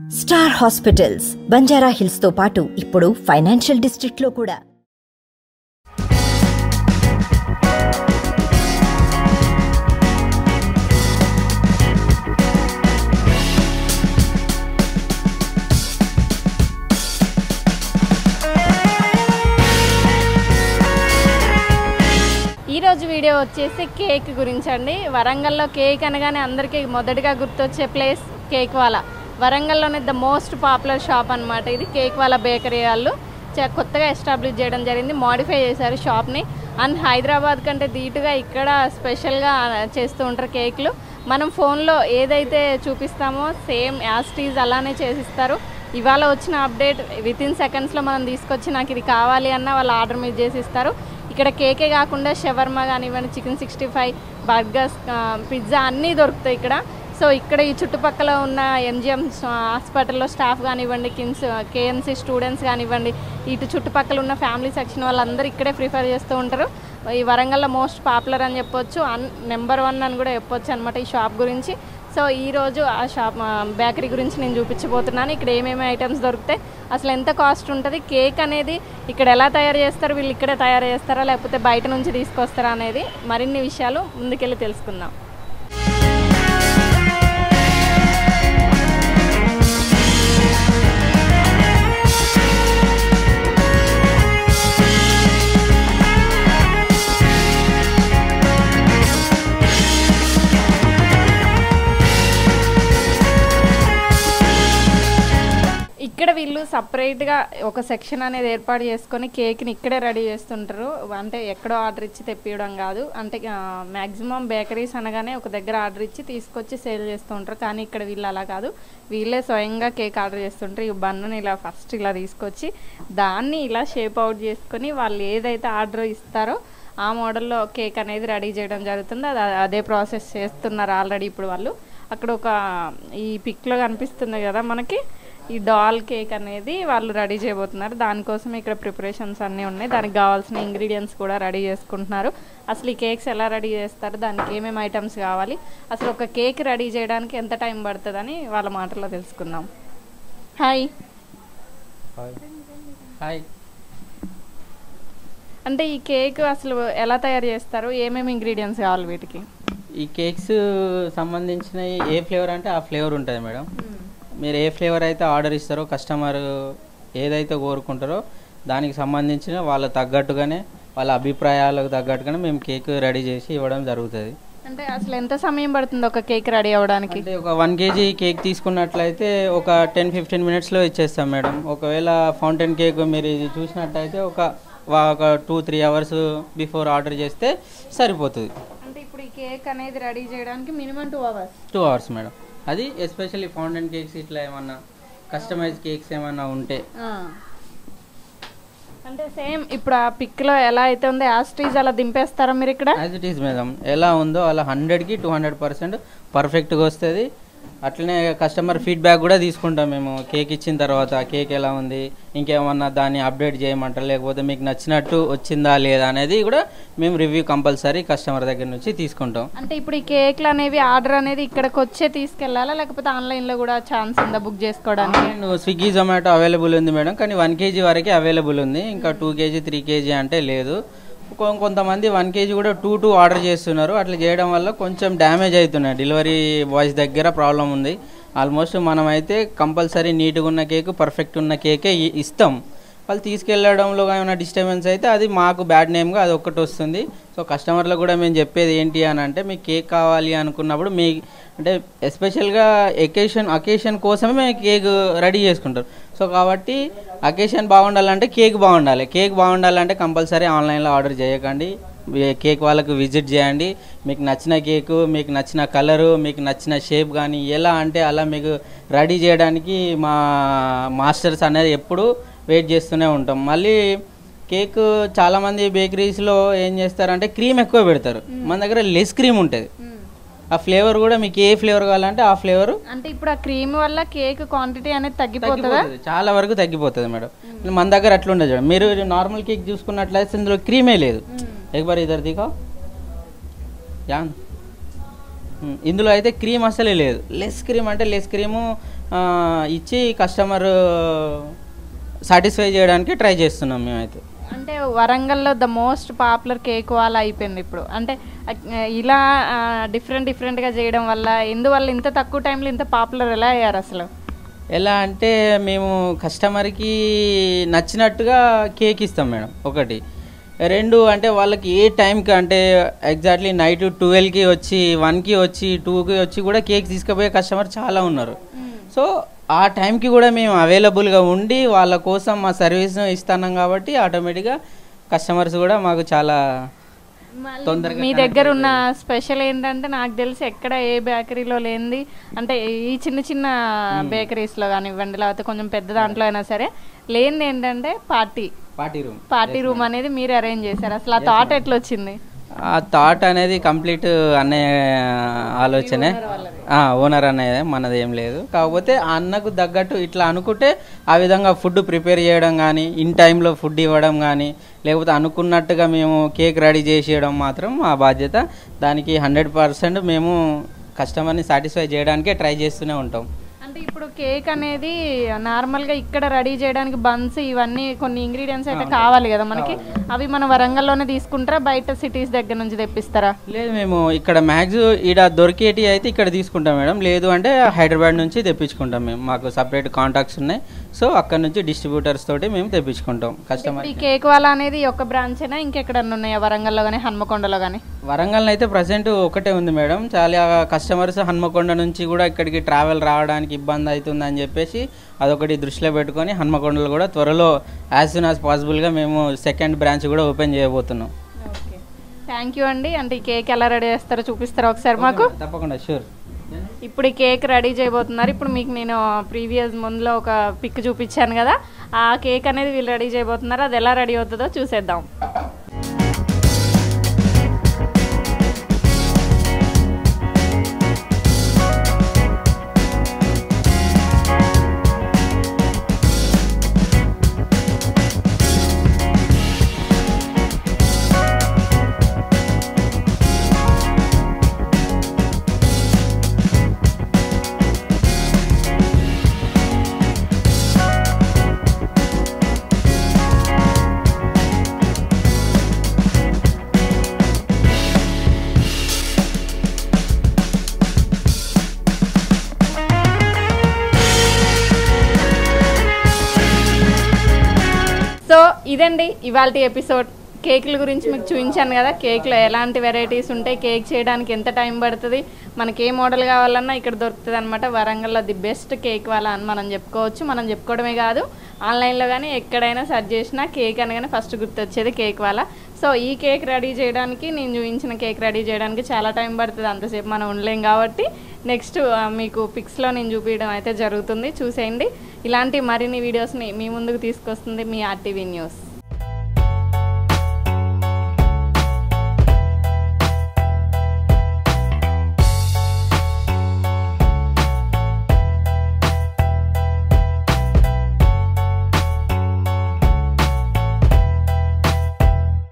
star hospitals Banjara hills తో పాటు ఇప్పుడు ఫైనాన్షియల్ డిస్ట్రిక్ట్ లో కూడా ఈ రోజు వీడియో వచ్చేసి కేక్ గురించి అండి వరంగల్లో కేక్ అనగానే అందరికీ మొదటిగా గుర్తొచ్చే ప్లేస్ కేక్ వాలా వరంగల్లోనే ద మోస్ట్ పాపులర్ షాప్ అన్నమాట ఇది కేక్ వాలా బేకరీ వాళ్ళు చ- కొత్తగా ఎస్టాబ్లిష్ చేయడం జరిగింది మాడిఫై చేశారు షాప్ని అండ్ హైదరాబాద్ కంటే ధీటుగా ఇక్కడ స్పెషల్గా చేస్తూ ఉంటారు కేక్లు మనం ఫోన్లో ఏదైతే చూపిస్తామో సేమ్ యాస్టీజ్ అలానే చేసిస్తారు ఇవాళ వచ్చిన అప్డేట్ విత్ ఇన్ సెకండ్స్లో మనం తీసుకొచ్చి నాకు ఇది కావాలి అన్న వాళ్ళు ఆర్డర్ మీద చేసి ఇస్తారు ఇక్కడ కేకే కాకుండా షవర్మా కానివ్వండి chicken sixty five burgers pizza అన్నీ దొరుకుతాయి ఇక్కడ సో ఇక్కడ ఈ చుట్టుపక్కల ఉన్న ఎంజిఎం హాస్పిటల్లో స్టాఫ్ కానివ్వండి కిమ్స్ కేఎంసీ స్టూడెంట్స్ కానివ్వండి ఇటు చుట్టుపక్కల ఉన్న ఫ్యామిలీ సెక్షన్ వాళ్ళందరూ ఇక్కడే ప్రిఫర్ చేస్తూ ఉంటారు ఈ వరంగల్లో మోస్ట్ పాపులర్ అని చెప్పొచ్చు అన్ నెంబర్ వన్ అని కూడా చెప్పొచ్చు అనమాట ఈ షాప్ గురించి సో ఈరోజు ఆ షాప్ బేకరీ గురించి నేను చూపించబోతున్నాను ఇక్కడ ఏమేమి ఐటమ్స్ దొరుకుతాయి అసలు ఎంత కాస్ట్ ఉంటుంది కేక్ అనేది ఇక్కడ ఎలా తయారు చేస్తారు వీళ్ళు ఇక్కడే తయారు చేస్తారా లేకపోతే బయట నుంచి తీసుకొస్తారా అనేది మరిన్ని విషయాలు ముందుకెళ్ళి తెలుసుకుందాం ఇక్కడ వీళ్ళు సపరేట్గా ఒక సెక్షన్ అనేది ఏర్పాటు చేసుకొని కేక్ని ఇక్కడే రెడీ చేస్తుంటారు అంటే ఎక్కడో ఆర్డర్ ఇచ్చి తెప్పియడం కాదు అంటే మ్యాక్సిమం బేకరీస్ అనగానే ఒక దగ్గర ఆర్డర్ ఇచ్చి తీసుకొచ్చి సేల్ చేస్తూ ఉంటారు కానీ ఇక్కడ వీళ్ళు అలా కాదు వీళ్ళే స్వయంగా కేక్ ఆర్డర్ చేస్తుంటారు ఈ బన్నుని ఇలా ఫస్ట్ ఇలా తీసుకొచ్చి దాన్ని ఇలా షేప్ అవుట్ చేసుకొని వాళ్ళు ఏదైతే ఆర్డర్ ఇస్తారో ఆ మోడల్లో కేక్ అనేది రెడీ చేయడం జరుగుతుంది అది అదే ప్రాసెస్ చేస్తున్నారు ఆల్రెడీ ఇప్పుడు వాళ్ళు అక్కడ ఒక ఈ పిక్లో కనిపిస్తుంది కదా మనకి ఈ డాల్ కేక్ అనేది వాళ్ళు రెడీ చేయబోతున్నారు దానికోసం ఇక్కడ ప్రిపరేషన్స్ అన్నీ ఉన్నాయి దానికి కావాల్సిన ఇంగ్రీడియంట్స్ కూడా రెడీ చేసుకుంటున్నారు అసలు ఈ కేక్స్ ఎలా రెడీ చేస్తారు దానికి ఏమేమి ఐటమ్స్ కావాలి అసలు ఒక కేక్ రెడీ చేయడానికి ఎంత టైం పడుతుందని వాళ్ళ మాటల్లో తెలుసుకుందాం హాయ్ హాయ్ హాయ్ అంటే ఈ కేక్ అసలు ఎలా తయారు చేస్తారు ఏమేమి ఇంగ్రీడియంట్స్ కావాలి వీటికి ఈ కేక్స్ సంబంధించిన ఏ ఫ్లేవర్ అంటే ఆ ఫ్లేవర్ ఉంటుంది మేడం మీరు ఏ ఫ్లేవర్ అయితే ఆర్డర్ ఇస్తారో కస్టమర్ ఏదైతే కోరుకుంటారో దానికి సంబంధించిన వాళ్ళ తగ్గట్టుగానే వాళ్ళ అభిప్రాయాలకు తగ్గట్టుగానే మేము కేక్ రెడీ చేసి ఇవ్వడం జరుగుతుంది అంటే అసలు ఎంత సమయం పడుతుంది ఒక కేక్ రెడీ అవ్వడానికి అంటే ఒక వన్ కేజీ కేక్ తీసుకున్నట్లయితే ఒక టెన్ ఫిఫ్టీన్ మినిట్స్లో ఇచ్చేస్తాం మేడం ఒకవేళ ఫౌంటైన్ కేక్ మీరు ఇది చూసినట్టయితే ఒక వా- ఒక two three hours before order చేస్తే సరిపోతుంది అంటే ఇప్పుడు ఈ కేక్ అనేది రెడీ చేయడానికి minimum two hours two hours madam అది ఎస్పెషల్లీ ఫౌంటైన్ కేక్స్ ఇట్లా ఏమన్నా కస్టమైజ్ కేక్స్ ఏమన్నా ఉంటే అంటే సేమ్ ఇప్పుడు ఆ పిక్ లో ఎలా అయితే ఉందో యాస్ట్రీజ్ అలా దింపేస్తారా మీరు ఇక్కడ యాజ్ ఇట్ ఈస్ మేడం ఎలా ఉందో అలా హండ్రెడ్కి టూ హండ్రెడ్ పర్సెంట్ పర్ఫెక్ట్గా వస్తుంది అట్లనే కస్టమర్ ఫీడ్బ్యాక్ కూడా తీసుకుంటాం మేము కేక్ ఇచ్చిన తర్వాత కేక్ ఎలా ఉంది ఇంకేమన్నా దాన్ని అప్డేట్ చేయమంటారు లేకపోతే మీకు నచ్చినట్టు వచ్చిందా లేదా అనేది కూడా మేము రివ్యూ కంపల్సరీ కస్టమర్ దగ్గర నుంచి తీసుకుంటాం అంటే ఇప్పుడు ఈ కేక్లు అనేవి ఆర్డర్ అనేది ఇక్కడికి వచ్చే తీసుకెళ్లాలా లేకపోతే ఆన్లైన్ లో కూడా ఛాన్స్ ఉందా బుక్ చేసుకోవడానికి ఆన్లైన్ స్విగ్గీ జొమాటో అవైలబుల్ ఉంది మేడం కానీ వన్ కేజీ వరకే అవైలబుల్ ఉంది ఇంకా టూ కేజీ త్రీ కేజీ అంటే లేదు కొ- కొంతమంది వన్ కేజీ కూడా టూ టూ ఆర్డర్ చేస్తున్నారు అట్లా చేయడం వల్ల కొంచెం డ్యామేజ్ అవుతున్నాయి డెలివరీ బాయ్స్ దగ్గర ప్రాబ్లం ఉంది ఆల్మోస్ట్ మనమైతే కంపల్సరీ నీట్గా ఉన్న కేక్ పర్ఫెక్ట్ ఉన్న కేకే ఇ- ఇస్తాం వాళ్ళు తీసుకెళ్ళడంలో ఏమైనా డిస్టర్బెన్స్ అయితే అది మాకు బ్యాడ్ నేమ్గా అది ఒక్కటి వస్తుంది సో కస్టమర్లకు కూడా మేము చెప్పేది ఏంటి అని అంటే మీకు కేక్ కావాలి అనుకున్నప్పుడు మీ అంటే ఎస్పెషల్గా ఎకేషన్ అకేషన్ కోసమే మేము కేక్ రెడీ చేసుకుంటారు సో కాబట్టి అకేషన్ బాగుండాలంటే కేక్ బాగుండాలి కేక్ బాగుండాలంటే కంపల్సరీ ఆన్లైన్లో ఆర్డర్ చేయకండి ఏ- కేక్ వాళ్ళకు విజిట్ చేయండి మీకు నచ్చిన కేకు మీకు నచ్చిన కలరు మీకు నచ్చిన షేప్ కానీ ఎలా అంటే అలా మీకు రెడీ చేయడానికి మా మాస్టర్స్ అనేది ఎప్పుడు వెయిట్ చేస్తూనే ఉంటాం మళ్ళీ కేక్ చాలామంది బేకరీస్లో ఏం చేస్తారంటే క్రీమ్ ఎక్కువ పెడతారు మన దగ్గర లెస్ క్రీమ్ ఉంటుంది ఆ ఫ్లేవర్ కూడా మీకు ఏ ఫ్లేవర్ కావాలంటే ఆ ఫ్లేవర్ అంటే ఇప్పుడు ఆ క్రీమ్ వల్ల కేక్ క్వాంటిటీ అనేది తగ్గిపోతుందా చాలా వరకు తగ్గిపోతుంది మేడం మన దగ్గర అట్లా ఉండదు చూడండి మీరు నార్మల్ కేక్ చూసుకున్నట్లయితే ఇందులో క్రీమే లేదు ఎక్బార్ ఇద్దరు దిగా యా ఉమ్, ఇందులో అయితే క్రీమ్ అసలే లేదు లెస్ క్రీమ్ అంటే లెస్ క్రీము ఆ, ఇచ్చి కస్టమర్ సాటిస్ఫై చేయడానికి ట్రై చేస్తున్నాం మేమైతే అంటే వరంగల్లో ద మోస్ట్ పాపులర్ కేక్ వాళ్ళ అయిపోయింది ఇప్పుడు అంటే ఆ, ఇలా డిఫరెంట్ డిఫరెంట్గా చేయడం వల్ల ఎందువల్ల ఇంత తక్కువ టైంలో ఇంత పాపులర్ ఎలా అయ్యారు అసలు ఎలా అంటే మేము కస్టమర్కి నచ్చినట్టుగా కేక్ ఇస్తాం మేడం ఒకటి రెండు అంటే వాళ్ళకి ఏ టైంకి అంటే ఎగ్జాక్ట్లీ నైట్ ట్వెల్వ్కి వచ్చి వన్కి వచ్చి టూకి వచ్చి కూడా కేక్ తీసుకుపోయే కస్టమర్ చాలా ఉన్నారు సో ఆ టైంకి కూడా మేము అవైలబుల్గా ఉండి వాళ్ళ కోసం మా సర్వీస్ ఇస్తున్నాం కాబట్టి ఆటోమేటిక్గా కస్టమర్స్ కూడా మాకు చాలా తొందరగా మీ దగ్గర ఉన్న స్పెషల్ ఏంటంటే నాకు తెలిసి ఎక్కడ ఏ బేకరీలో లేనిది అంటే ఈ చిన్న చిన్న బేకరీస్లో కానివ్వండి లేకపోతే కొంచెం పెద్ద దాంట్లో అయినా సరే లేనిది ఏంటంటే party party room party room అనేది మీరు అరేంజ్ చేశారు అసలు ఆ థాట్ ఎట్లా వచ్చింది ఆ థాట్ అనేది కంప్లీట్ అన్నయ్య ఆలోచనే ఓనర్ అన్నయ్య మనది ఏం లేదు కాకపోతే ఆ అన్నకు తగ్గట్టు ఇట్లా అనుకుంటే ఆ విధంగా ఫుడ్ ప్రిపేర్ చేయడం కానీ ఇన్ టైంలో ఫుడ్ ఇవ్వడం కానీ లేకపోతే అనుకున్నట్టుగా మేము కేక్ రెడీ చేసేయడం మాత్రం మా బాధ్యత దానికి హండ్రెడ్ పర్సెంట్ మేము కస్టమర్ని సాటిస్ఫై చేయడానికే ట్రై చేస్తూనే ఉంటాం అంటే ఇప్పుడు కేక్ అనేది నార్మల్గా ఇక్కడ రెడీ చేయడానికి బన్స్ ఇవన్నీ కొన్ని ఇంగ్రీడియంట్స్ అయితే కావాలి కదా మనకి అవి మన వరంగల్లోనే తీసుకుంటారా బయట సిటీస్ దగ్గర నుంచి తెప్పిస్తారా లేదు మేము ఇక్కడ మ్యాక్స్ ఈడ దొరికేటి అయితే ఇక్కడ తీసుకుంటాం మేడం లేదు అంటే హైదరాబాద్ నుంచి తెప్పించుకుంటాం మేము మాకు సపరేట్ కాంటాక్ట్స్ ఉన్నాయి సో అక్కడ నుంచి డిస్ట్రిబ్యూటర్స్ తోటి మేము తెప్పించుకుంటాం కస్టమర్ ఈ కేక్ వాళ్ళ అనేది ఒక బ్రాంచేనా ఇంకెక్కడన్నా ఉన్నాయా వరంగల్లో కానీ హన్మకొండలో కానీ వరంగల్ అయితే ప్రజెంట్ ఒకటే ఉంది మేడం చాలా కస్టమర్స్ హన్మకొండ నుంచి కూడా ఇక్కడికి ట్రావెల్ రావడానికి ఇబ్బంది అవుతుంది అని చెప్పేసి అదొకటి దృష్టిలో పెట్టుకొని హన్మకొండలో కూడా త్వరలో యాజ్ సూన్ యాజ్ పాసిబుల్గా మేము సెకండ్ బ్రాంచ్ కూడా ఓపెన్ చేయబోతున్నాం ఓకే థ్యాంక్ యూ అండి అంటే ఈ కేక్ ఎలా రెడీ చేస్తారో చూపిస్తారా ఒకసారి మాకు తప్పకుండా షూర్ ఇప్పుడు ఈ కేక్ రెడీ చేయబోతున్నారు ఇప్పుడు మీకు నేను ప్రీవియస్ ముందులో ఒక పిక్ చూపించాను కదా ఆ కేక్ అనేది వీళ్ళు రెడీ చేయబోతున్నారు అది ఎలా రెడీ అవుతుందో చూసేద్దాం సో ఇదండి ఇవాళ ఎపిసోడ్ కేకుల గురించి మీకు చూపించాను కదా కేక్లో ఎలాంటి వెరైటీస్ ఉంటాయి కేక్ చేయడానికి ఎంత టైం పడుతుంది మనకి ఏ మోడల్ కావాలన్నా ఇక్కడ దొరుకుతుంది అనమాట వరంగల్లో ది బెస్ట్ కేక్ వాళ్ళ అని మనం చెప్పుకోవచ్చు మనం చెప్పుకోవడమే కాదు ఆన్లైన్లో కానీ ఎక్కడైనా సెర్చ్ చేసినా కేక్ అనగానే ఫస్ట్ గుర్తొచ్చేది కేక్ వాళ్ళ సో ఈ కేక్ రెడీ చేయడానికి నేను చూపించిన కేక్ రెడీ చేయడానికి చాలా టైం పడుతుంది అంతసేపు మనం ఉండలేం కాబట్టి నెక్స్ట్ మీకు పిక్స్లో నేను చూపించడం అయితే జరుగుతుంది చూసేయండి ఇలాంటి మరిన్ని వీడియోస్ని మీ ముందుకు తీసుకొస్తుంది మీ ఆర్టీవీ న్యూస్